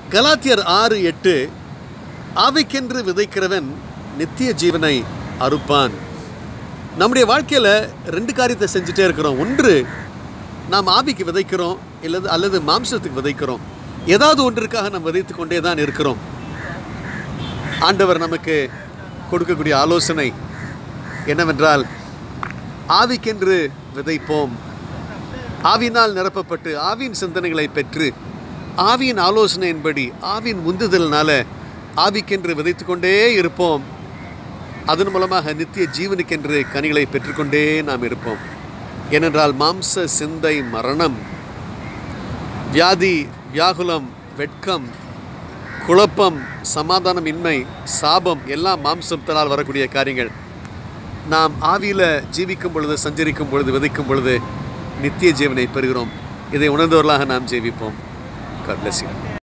கலாத்தியர் ஆறு எட்டு ஆவிக்கென்று விதைக்கிறவன் நித்திய ஜீவனை அறுப்பான் நம்முடைய வாழ்க்கையில் ரெண்டு காரியத்தை செஞ்சுட்டே இருக்கிறோம் ஒன்று நாம் ஆவிக்கு விதைக்கிறோம் இல்லது அல்லது மாம்சத்துக்கு விதைக்கிறோம் ஏதாவது ஒன்றிற்காக நாம் விதைத்து கொண்டே தான் இருக்கிறோம் ஆண்டவர் நமக்கு கொடுக்கக்கூடிய ஆலோசனை என்னவென்றால் ஆவிக்கென்று விதைப்போம் ஆவியினால் நிரப்பப்பட்டு ஆவியின் சிந்தனைகளை பெற்று ஆவியின் ஆலோசனையின்படி ஆவியின் முந்துதல்னால ஆவிக்கென்று விதைத்து கொண்டே இருப்போம் அதன் மூலமாக நித்திய ஜீவனுக்கென்று கனிகளை பெற்றுக்கொண்டே நாம் இருப்போம் ஏனென்றால் மாம்ச சிந்தை மரணம் வியாதி வியாகுலம் வெட்கம் குழப்பம் சமாதானமின்மை சாபம் எல்லாம் மாம்சத்தினால் வரக்கூடிய காரியங்கள் நாம் ஆவியில் ஜீவிக்கும் பொழுது சஞ்சரிக்கும் பொழுது விதைக்கும் பொழுது நித்திய ஜீவனை பெறுகிறோம் இதை உணர்ந்தவர்களாக நாம் ஜீவிப்போம் God bless you.